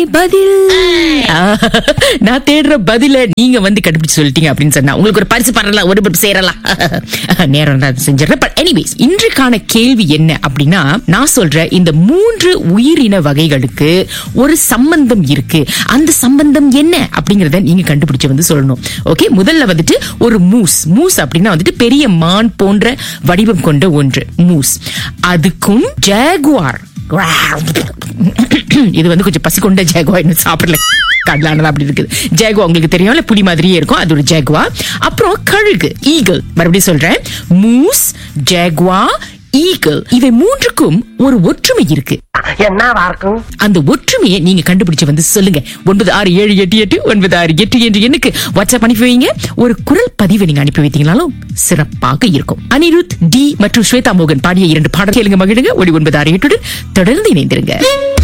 பதில் ஆ, நான் தேடுற பதில நீங்க வந்து கண்டுபிடிச்சு சொல்லிட்டீங்க அப்படின்னு சொன்னா உங்களுக்கு ஒரு பரிசு பண்ணலாம் ஒரு பரிசு சேரலாம் நேரம் தான் செஞ்சிடறேன் பட் எனிவேஸ் இன்றைக்கான கேள்வி என்ன அப்படின்னா நான் சொல்ற இந்த மூன்று உயிரின வகைகளுக்கு ஒரு சம்பந்தம் இருக்கு அந்த சம்பந்தம் என்ன அப்படிங்கறத நீங்க கண்டுபிடிச்சு வந்து சொல்லணும் ஓகே முதல்ல வந்துட்டு ஒரு மூஸ் மூஸ் அப்படின்னா வந்துட்டு பெரிய மான் போன்ற வடிவம் கொண்ட ஒன்று மூஸ் அதுக்கும் ஜாகுவார் இது வந்து கொஞ்சம் பசி கொண்ட ஜாகுவா இன்னும் சாப்பிடல கடலானது அப்படி இருக்குது ஜாகுவா உங்களுக்கு தெரியும்ல புலி மாதிரியே இருக்கும் அது ஒரு ஜாகுவா அப்புறம் கழுகு ஈகிள் மறுபடியும் சொல்றேன் மூஸ் ஜாகுவா ஈகிள் இவை மூன்றுக்கும் ஒரு ஒற்றுமை இருக்கு என்னவா இருக்கும் அந்த ஒற்றுமையை நீங்க கண்டுபிடிச்சு வந்து சொல்லுங்க ஒன்பது ஆறு ஏழு எட்டு எட்டு ஒன்பது ஆறு எட்டு என்று எண்ணுக்கு வாட்ஸ்அப் அனுப்பி வைங்க ஒரு குரல் பதிவை நீங்க அனுப்பி வைத்தீங்கனாலும் சிறப்பாக இருக்கும் அனிருத் டி மற்றும் ஸ்வேதா மோகன் பாடிய இரண்டு பாடல் கேளுங்க மகிழுங்க ஒளி ஒன்பது ஆறு எட்டுடன் தொடர்ந்து இணைந்திருங்க